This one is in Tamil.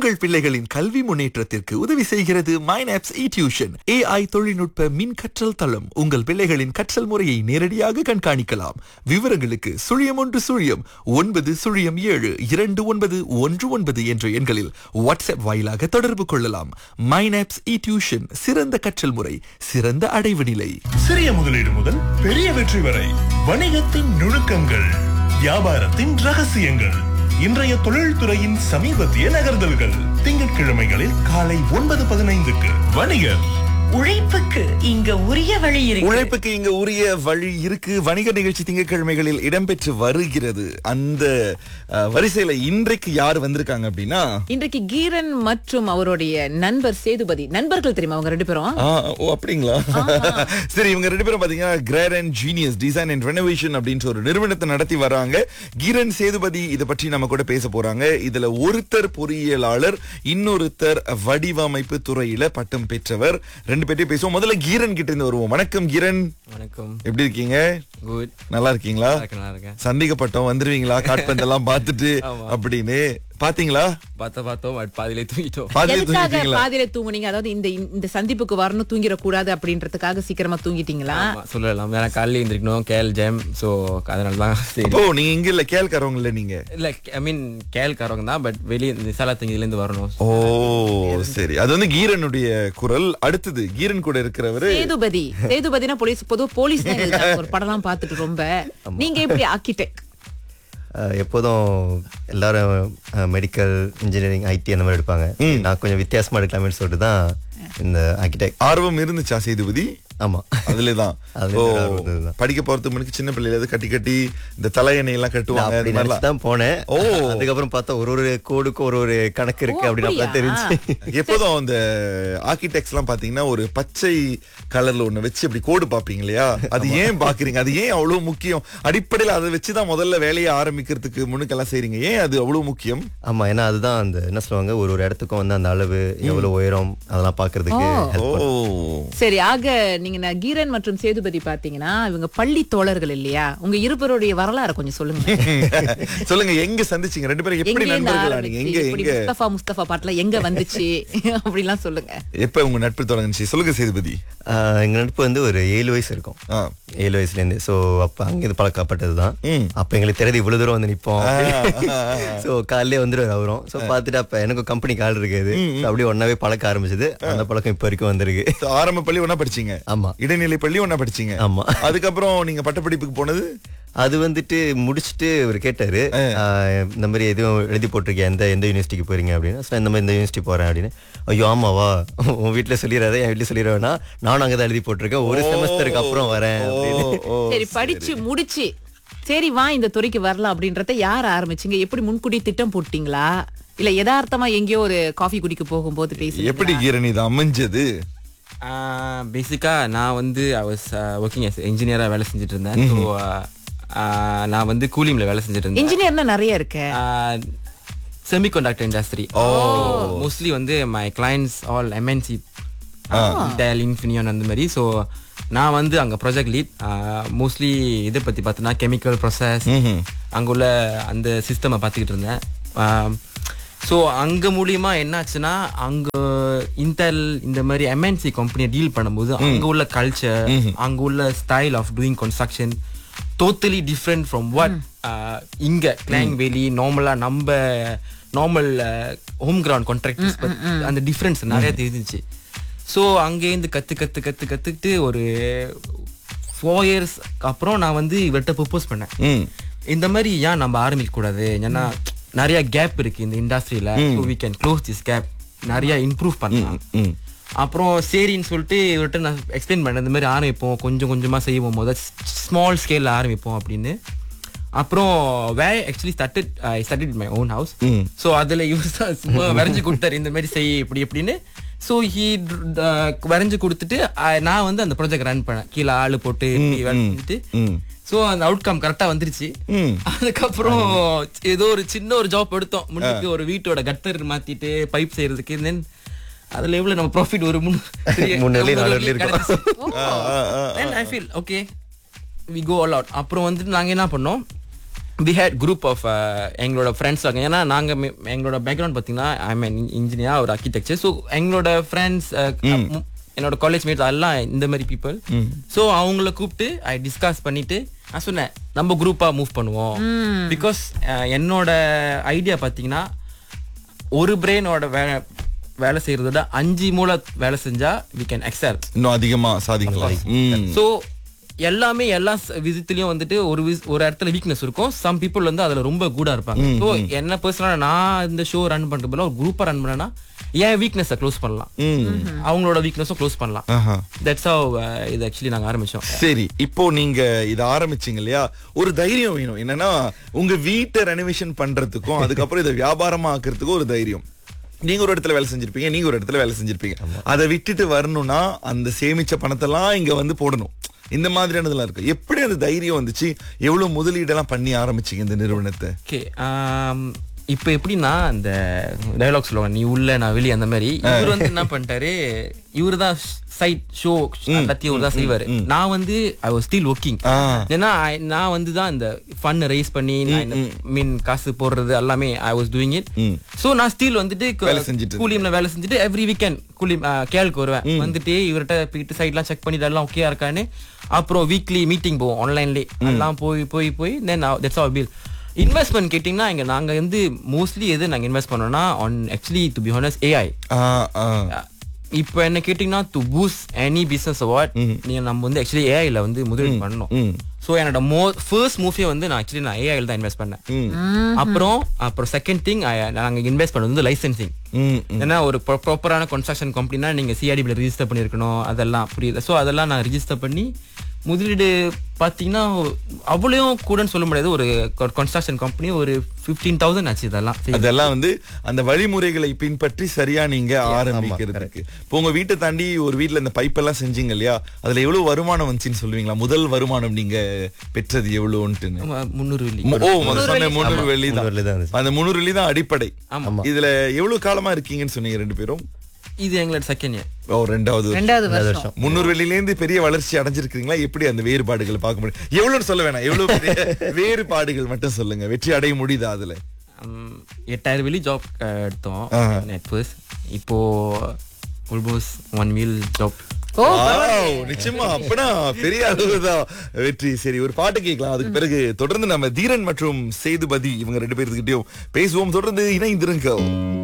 உங்கள் பிள்ளைகளின் கல்வி முன்னேற்றத்திற்கு உதவி செய்கிறது மைனாப்ஸ் இ டியூஷன் ஏஐ தொழில்நுட்ப மின் கற்றல் தளம் உங்கள் பிள்ளைகளின் கற்றல் முறையை நேரடியாக கண்காணிக்கலாம் விவரங்களுக்கு சுழியம் ஒன்று சுழியம் ஒன்பது சுழியம் ஏழு இரண்டு ஒன்பது ஒன்று ஒன்பது என்ற எண்களில் வாட்ஸ்அப் வாயிலாக தொடர்பு கொள்ளலாம் மைனாப்ஸ் இ டியூஷன் சிறந்த கற்றல் முறை சிறந்த அடைவு நிலை சிறிய முதலீடு முதல் பெரிய வெற்றி வரை வணிகத்தின் நுணுக்கங்கள் வியாபாரத்தின் ரகசியங்கள் இன்றைய தொழில்துறையின் சமீபத்திய நகர்தல்கள் திங்கட்கிழமைகளில் காலை ஒன்பது பதினைந்துக்கு வணிகர் உழைப்புக்கு இங்க உரிய வழி இருக்கு உழைப்புக்கு இங்க உரிய வழி இருக்கு வணிக நிகழ்ச்சி திங்கட்கிழமைகளில் இடம்பெற்று வருகிறது அந்த அஹ், வரிசையில இன்றைக்கு யார் வந்திருக்காங்க அப்படின்னா இன்றைக்கு கீரன் மற்றும் அவருடைய நண்பர் சேதுபதி நண்பர்கள் தெரியுமா அவங்க ரெண்டு பேரும் ஆ, ஓ அப்படிங்களா சரி இவங்க ரெண்டு பேரும் பாத்தீங்கன்னா great and genius design and renovation அப்படின்ற ஒரு நிறுவனத்தை நடத்தி வராங்க கிரண் சேதுபதி இதை பற்றி நம்ம கூட பேச போறாங்க இதுல ஒருத்தர் பொறியியலாளர் இன்னொருத்தர் வடிவமைப்பு துறையில பட்டம் பெற்றவர் ரெண்டு பேர்ட்டையும் பேசுவோம் முதல்ல கீரன் கிட்ட இருந்து வருவோம் வணக்கம் கிரண் வணக்கம் எப்படி இருக்கீங்க குட் நல்லா இருக்கீங்களா நல்லா இருக்கேன் சந்தேகப்பட்டோம் வந்துருவீங்களா காட்பந்தெல்லாம் பார்த்துட்டு ஆமா. அப்படின்னு பாத்தீங்களா பார்த்தா பார்த்தோம் பட் பாதியிலே தூங்கிட்டோம் பாதியில எதுக்காக தூங்கிட்டீங்களா பாதியில தூங்குனீங்க அதாவது இந்த இந்த சந்திப்புக்கு வரணும் தூங்கிடக்கூடாது அப்படின்றதுக்காக சீக்கிரமா தூங்கிட்டீங்களா ஆமா, சொல்லலாம் ஏன்னா காலையில எழுந்திருக்கணும் கேல் ஜெம் ஸோ அதனால தான் சரி ஓ நீங்க இங்க இல்ல கேள்காரவங்கல்ல நீங்க இல்ல ஐ மீன் கேல்காரவங்க தான் பட் வெளியே விசாலா இருந்து வரணும் ஓ சரி அது வந்து கீரனுடைய குரல் அடுத்தது கீரன் கூட இருக்கிறவரு சேதுபதி சேதுபதினா போலீஸ் பொதுவா போலீஸ் தான் எழுதுறாங்க. ஒரு படம்லாம் பார்த்துட்டு ரொம்ப நீங்க எப்படி ஆர்கிடெக்ட் அஹ் எப்போதும் எல்லாரும் மெடிக்கல் இன்ஜினியரிங் ஐடி அந்த மாதிரி எடுப்பாங்க நான் கொஞ்சம் வித்தியாசமா எடுக்கலாமேன்னு சொல்லிட்டு தான் இந்த ஆர்கிடெக்ட் ஆர்வம் இருந்துச்சா சேதுபதி ஆமா அதுலதான் அதுல ஓ ஒரு ஆர்வம் இருந்ததுதான். படிக்க போறதுக்கு முன்னாடி சின்ன பிள்ளைல இருந்து கட்டி கட்டி இந்த தலையணை எல்லாம் நான் கட்டுவாங்க அப்படி அது மாதிரிலாம். நினைச்சு தான் போனேன் ஓ. அதுக்கப்புறம் பார்த்தா ஒரு ஒரு கோடுக்கும் ஒரு ஒரு கணக்கு இருக்கு ஓ, அப்படின்னு அப்பதான் அப்படியா? தெரிஞ்சு எப்போதும் அந்த ஆர்கிடெக்ட்ஸ் எல்லாம் பாத்தீங்கன்னா ஒரு பச்சை கலர்ல ஒண்ணு வச்சு அப்படி கோடு பாப்பீங்க இல்லையா அது ஏன் பாக்குறீங்க அது ஏன் அவ்வளவு முக்கியம் அடிப்படையில அதை வச்சுதான் முதல்ல வேலையை ஆரம்பிக்கிறதுக்கு முன்னுக்கெல்லாம் செய்றீங்க ஏன் அது அவ்வளவு முக்கியம் ஆமா ஏன்னா அதுதான் அந்த என்ன சொல்லுவாங்க ஒரு ஒரு இடத்துக்கும் வந்து அந்த அளவு எவ்வளவு உயரம் அதெல்லாம் பாக்குறதுக்கு ஓ. help ஓ பண்ணும். சரி ஆக நீங்க நான் கீரன் மற்றும் சேதுபதி பாத்தீங்கன்னா இவங்க பள்ளி தோழர்கள் இல்லையா உங்க இருவருடைய வரலாறு கொஞ்சம் சொல்லுங்க சொல்லுங்க எங்க சந்திச்சீங்க ரெண்டு பேரும் எப்படி எங்கேருந்து நண்பர்களா நீங்க ஆரம்பிச்சு, எங்க இப்படி எங்க முஸ்தபா முஸ்தபா பாட்டுல எங்க வந்துச்சு அப்படிலாம் சொல்லுங்க எப்ப உங்க நட்பு தொடங்குச்சு சொல்லுங்க சேதுபதி ஆஹ் எங்க நட்பு வந்து ஒரு ஏழு வயசு இருக்கும் ஆ. ஏழு வயசுல இருந்து சோ அப்ப அங்கிருந்து பழக்கப்பட்டதுதான் ம். அப்ப எங்களுக்கு தெரியாது இவ்வளவு தூரம் வந்து நிப்போம் ஆ, ஆ, சோ காலையிலே வந்துருவாரு அவரும் சோ பாத்துட்டு அப்ப எனக்கு கம்பெனி கால் இருக்குது So அப்படியே ஒன்னாவே பழக்க ஆரம்பிச்சது அந்த பழக்கம் இப்ப வரைக்கும் வந்திருக்கு So, ஆரம்ப பள்ளி ஒண்ணா படிச்சீங்க ஆமா. இடைநிலை பள்ளி ஒண்ணா படிச்சீங்க ஆமா. அதுக்கப்புறம் நீங்க பட்டப்படிப்புக்கு போனது அது வந்துட்டு முடிச்சுட்டு அவர் கேட்டாரு ஆஹ் இந்த மாதிரி எதுவும் எழுதி போட்டிருக்கேன் எந்த எந்த யூனிவர்சிட்டிக்கு போறீங்க அப்படின்னு So, இந்த மாதிரி இந்த யூனிவர்சிட்டி போறேன் அப்படின்னு ஐயோ ஆமாவா உன் வீட்டுல சொல்லிடாத என் வீட்டுல சொல்லிடுவேனா நானும் அங்கதான் எழுதி போட்டிருக்கேன் ஒரு செமஸ்டருக்கு அப்புறம் வரேன் அப்படின்னு ஓ, சரி படிச்சு முடிச்சு சரி வா இந்த துறைக்கு வரலாம் அப்படின்றத யார் ஆரம்பிச்சீங்க எப்படி முன்கூட்டி திட்டம் போட்டீங்களா இல்ல யதார்த்தமா எங்கேயோ ஒரு காஃபி குடிக்க போகும்போது பேசி எப்படி கீரணி இது அமைஞ்சது பேசிக்கா நான் வந்து ஐ வாஸ் ஒர்க்கிங் எஸ் இன்ஜினியரா வேலை செஞ்சுட்டு இருந்தேன் ஸோ நான் வந்து கூலிம்ல வேலை செஞ்சுட்டு இருந்தேன் இன்ஜினியர்னா நிறைய இருக்கு செமிகண்டக்டர் இண்டஸ்ட்ரி மோஸ்ட்லி வந்து my clients all MNC Dell Infineon அந்த மாதிரி ஸோ நான் வந்து அங்கே ப்ராஜெக்ட் லீட் மோஸ்ட்லி இதை பற்றி பார்த்தோன்னா கெமிக்கல் ப்ராசஸ் அங்கே உள்ள அந்த சிஸ்டமை பார்த்துக்கிட்டு இருந்தேன் ஸோ அங்கே மூலியமா என்னாச்சுன்னா அங்கே இன்டெல் இந்த மாதிரி எம்என்சி கம்பெனியை டீல் பண்ணும்போது அங்கே உள்ள கல்ச்சர் அங்கே உள்ள style of doing construction totally different from what இங்க கிளாங் வேலி நார்மலா நம்ம நார்மல் ஹோம் கிரவுண்ட் கான்ட்ராக்டர்ஸ் அந்த டிஃப்ரென்ஸ் நிறைய தெரிஞ்சிச்சு ஸோ அங்கேருந்து கத்து கத்து கத்து கத்துக்கிட்டு ஒரு ஃபோர் இயர்ஸ் அப்புறம் நான் வந்து இவர்கிட்ட ப்ரப்போஸ் பண்ணேன் ம். இந்த மாதிரி ஏன் நம்ம ஆரம்பிக்க கூடாது ஏன்னா நிறைய கேப் இருக்கு இந்த இண்டஸ்ட்ரியில so we can close this gap நிறைய இம்ப்ரூவ் பண்ணலாம் அப்புறம் சரின்னு சொல்லிட்டு இவர்கிட்ட நான் எக்ஸ்பிளைன் பண்ணேன் இந்த மாதிரி ஆரம்பிப்போம் கொஞ்சம் கொஞ்சமா செய்வோம் முதல் ஸ்மால் ஸ்கேல்ல ஆரம்பிப்போம் அப்படின்னு அப்புறம் we actually started I started my own house so அதில் இவர் தான் சும்மா வரைஞ்சு கொடுத்தாரு இந்த மாதிரி செய் இப்படி இப்படின்னு ஸோ ஹீ வரைஞ்சு கொடுத்துட்டு I- நான் வந்து அந்த ப்ராஜெக்ட் ரன் பண்ணேன் கீழே ஆளு போட்டு இப்படி வரைஞ்சிட்டு ஸோ அந்த அவுட்கம் கரெக்டாக வந்துருச்சு அதுக்கப்புறம் ஏதோ ஒரு சின்ன ஒரு ஜாப் எடுத்தோம் முன்னுக்கு ஒரு வீட்டோட கட்டர் மாத்திட்டு பைப் செய்யறதுக்கு தென் அதுல எவ்வளவு நம்ம ப்ராஃபிட் ஒரு மூணு மூணு வெள்ளி, நாலு வெள்ளி இருக்கும். Then I feel okay we go all out அப்புறம் வந்துட்டு நாங்க என்ன பண்ணோம் வி ஹேட் குரூப் ஆஃப் எங்களோட ஃப்ரெண்ட்ஸ் ஏன்னா நாங்கள் எங்களோட பேக்ரவுண்ட் பார்த்தீங்கன்னா ஐ மீன் இன்ஜினியர் ஒரு ஆர்கிடெக்சர் ஸோ எங்களோட ஃப்ரெண்ட்ஸ் என்னோட காலேஜ் மேட்ஸ் எல்லாம் இந்த மாதிரி பீப்புள் ஸோ அவங்கள கூப்பிட்டு ஐ டிஸ்கஸ் பண்ணிட்டு நான் சொன்னேன் நம்ம குரூப்பாக மூவ் பண்ணுவோம் பிகாஸ் என்னோட ஐடியா பார்த்தீங்கன்னா ஒரு பிரெயினோட வேலை வேலை செய்யறத விட அஞ்சு மூளை வேலை செஞ்சா வி கேன் எக்ஸல் இன்னும் அதிகமா சாதிக்கலாம் ம். ஸோ எல்லாமே எல்லா ஸ்- விதத்துலயும் வந்துட்டு ஒரு vis- ஒரு இடத்துல வீக்னஸ் இருக்கும் சம் பீப்புள் வந்து அதுல ரொம்ப கூடா இருப்பாங்க ஸோ என்ன பர்சனலா நான் இந்த ஷோ ரன் பண்றது போல ஒரு குரூப்பா ரன் பண்ணேன்னா என் வீக்னஸை க்ளோஸ் பண்ணலாம் அவங்களோட வீக்னஸும் க்ளோஸ் பண்ணலாம் ஆஹா. தட்ஸ் ஹவ் இது ஆக்சுவலி நாங்க ஆரம்பிச்சோம் சரி இப்போ நீங்க இத ஆரம்பிச்சீங்க இல்லையா ஒரு தைரியம் வேணும் என்னன்னா உங்க வீட்டை ரெனோவேஷன் பண்றதுக்கும் அதுக்கப்புறம் இதை வியாபாரமா ஆக்குறதுக்கும் ஒரு தைரியம் நீங்க ஒரு இடத்துல வேலை செஞ்சிருப்பீங்க நீங்க ஒரு இடத்துல வேலை செஞ்சிருப்பீங்க அதை விட்டுட்டு வரணும்னா அந்த சேமிச்ச பணத்தெல்லாம் இங்க வந்து போடணும் இந்த மாதிரியானதெல்லாம் இருக்கு எப்படி அந்த தைரியம் வந்துச்சு எவ்வளவு முதலீடெல்லாம் பண்ணி ஆரம்பிச்சீங்க இந்த நிறுவனத்தை ஓகே இப்போ எப்படின்னா இந்த டயலாக் சொல்லுவாங்க நீ உள்ள நான் வெளியே அந்த மாதிரி இவர் வந்து என்ன பண்ணிட்டாரு இவர் தான் சைட் ஷோ எல்லாத்தையும் இவர் தான் செய்வாரு நான் வந்து ஐ வாஸ் ஸ்டில் ஒர்க்கிங் ஏன்னா I- நான் வந்து தான் இந்த ஃபன் ரைஸ் பண்ணி மீன் காசு போடுறது எல்லாமே I was doing it so நான் ஸ்டில் வந்துட்டு வேலை செஞ்சுட்டு கூலியம்ல வேலை செஞ்சுட்டு எவ்ரி வீக்கெண்ட் கூலி கேளுக்கு வருவேன் வந்துட்டு இவர்கிட்ட போயிட்டு சைட்லாம் செக் பண்ணிட்டு எல்லாம் ஓகே இருக்கான்னு அப்புறம் வீக்லி மீட்டிங் போவோம் ஆன்லைன்லேயே எல்லாம் போய் போய் போய் then that's our bill investment கேட்டிங்கன்னா இங்க நாங்க வந்து மோஸ்ட்லி எது நாங்க இன்வெஸ்ட் பண்ணோம்னா on actually to be honest AI ஆ, ஆ. இப்போ என்ன கேட்டிங்கன்னா to boost any business award நீங்க நம்ம வந்து ஆக்சுவலி ஏஐல வந்து முதலீடு பண்ணணும் ஸோ என்னோட மோ ஃபர்ஸ்ட் மூவியை வந்து நான் ஆக்சுவலி நான் ஏஐல தான் இன்வெஸ்ட் பண்ணேன் அப்புறம் அப்புறம் செகண்ட் திங் நாங்க இன்வெஸ்ட் பண்ணது வந்து லைசன்சிங் ம், ஏன்னா ஒரு ப்ராப்பரான கன்ஸ்ட்ரக்ஷன் கம்பெனினா நீங்க சிஆர்டிபியில் ரிஜிஸ்டர் பண்ணியிருக்கணும் அதெல்லாம் புரியுது ஸோ அதெல்லாம் நான் ரிஜிஸ்டர் பண்ணி முதலீடு பார்த்தீங்கன்னா அவ்வளோயும் கூடன்னு சொல்ல முடியாது ஒரு கன்ஸ்ட்ரக்ஷன் கம்பெனி ஒரு ஃபிஃப்டீன் தௌசண்ட் ஆச்சு இதெல்லாம் செய்ய. அதெல்லாம் வந்து அந்த வழிமுறைகளை பின்பற்றி சரியா நீங்க ஆரம்பிக்கிறதுக்கு இப்போ உங்க வீட்டை தாண்டி ஒரு வீட்ல இந்த பைப் எல்லாம் செஞ்சீங்க இல்லையா அதுல எவ்வளவு வருமானம் வந்துச்சுன்னு சொல்லுவீங்களா முதல் வருமானம் நீங்க பெற்றது எவ்வளவுன்ட்டுன்னு ஆமா, முந்நூறு வெள்ளி மு- ஓ முதல்ல சொன்ன முந்நூறு வெள்ளி முந்நூறு வெள்ளி தான் தான் இருந்துச்சு. அந்த முந்நூறு வெள்ளி தான் அடிப்படை ஆமா. இதுல எவ்வளவு காலமா இருக்கீங்கன்னு சொன்னீங்க ரெண்டு பேரும் இது எங்களோட செகண்ட் இயர் ஓ ரெண்டாவது வருஷம். ரெண்டாவது வருஷம் முந்நூறு வெள்ளில இருந்து பெரிய வளர்ச்சி அடைஞ்சிருக்கீங்களா எப்படி அந்த வேறுபாடுகளை பார்க்க முடியும் எவ்வளவுன்னு சொல்ல வேணாம் எவ்வளவு பெரிய வேறுபாடுகள் மட்டும் சொல்லுங்க வெற்றி அடைய முடியுதா அதுல எட்டாயிரம் வெள்ளி ஜாப் எடுத்தோம் ஆஹா. நெட் ஃபர்ஸ்ட் இப்போ ஆல்மோஸ்ட் ஒன் மீல் ஜாப் ஓ Wow, நிச்சயமா அப்பனா பெரிய அளவுதான் வெற்றி சரி ஒரு பாட்டு கேட்கலாம் அதுக்கு பிறகு தொடர்ந்து நம்ம தீரன் மற்றும் சேதுபதி இவங்க ரெண்டு பேர்த்துக்கிட்டயும் பேசுவோம் தொடர்ந்து இணைந்திருங்க